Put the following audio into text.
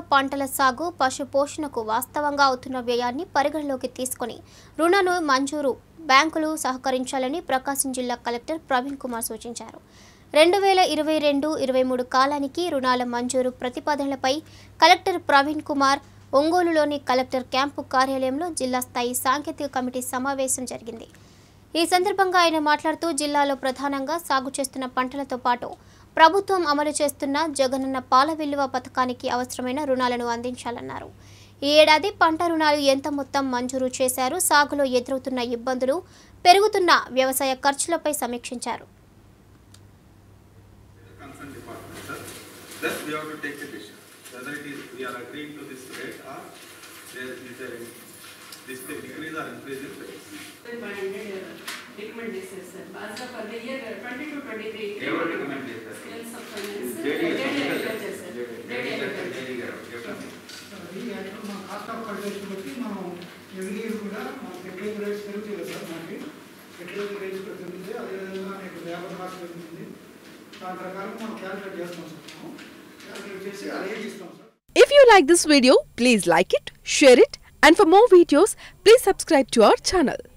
పంటల సాగు పశు పోషణకు వాస్తవంగా అవుతున్న వ్యయాన్ని పరిగణలోకి తీసుకొని రుణాలు మంజూరు బ్యాంకులు సహకరించాలని ప్రకాశం జిల్లా కలెక్టర్ ప్రవీణ్ కుమార్ సూచించారు రెండు వేల ఇరవై రెండు ఇరవై మూడు కాలానికి రుణాల మంజూరు ప్రతిపాదనలపై కలెక్టర్ ప్రవీణ్ కుమార్ ఒంగోలులోని కలెక్టర్ క్యాంపు కార్యాలయంలో జిల్లా స్థాయి సాంకేతిక కమిటీ సమావేశం జరిగింది ఈ సందర్భంగా ఆయన మాట్లాడుతూ జిల్లాలో ప్రధానంగా సాగు చేస్తున్న పంటలతో పాటు ప్రభుత్వం అమలు చేస్తున్న జగనన్న పాల విలువ పథకానికి అవసరమైన రుణాలను అందించాలన్నారు ఈ ఏడాది పంట రుణాలు ఎంత మొత్తం మంజూరు చేశారు సాగులో ఎదురవుతున్న ఇబ్బందులు పెరుగుతున్న వ్యవసాయ ఖర్చులపై సమీక్షించారు concerned department, sir. Thus, we have to take a decision, whether it is, we are agreeing to this rate or there is a, this decrease or increase in rates. five hundred recommend this is sir. As per the year twenty to twenty-three. ఎవరు recommend చేశారు? Scales of finance. JD JD గారు. agriculture, sir. JD agriculture. JD గారు. చెప్పండి. అది actual మన cost of cultivation బట్టి మనం every year కూడా మన ఫెర్టిలైజర్ రేట్స్ పెరుగుతాయి కదా సార్ మనకి ఫెర్టిలైజర్ రేట్స్ కూడా పెరుగుతాయి అదేవిధంగా మీకు లేబర్ కాస్ట్ పెరుగుతుంది దాని ప్రకారం మనం క్యాలిక్యులేట్ చేస్తాం సార్ మనం క్యాలిక్యులేట్ చేసి ఆ రేట్ ఇస్తాం sir If you like this video, please like it, share it, and for more videos, please subscribe to our channel.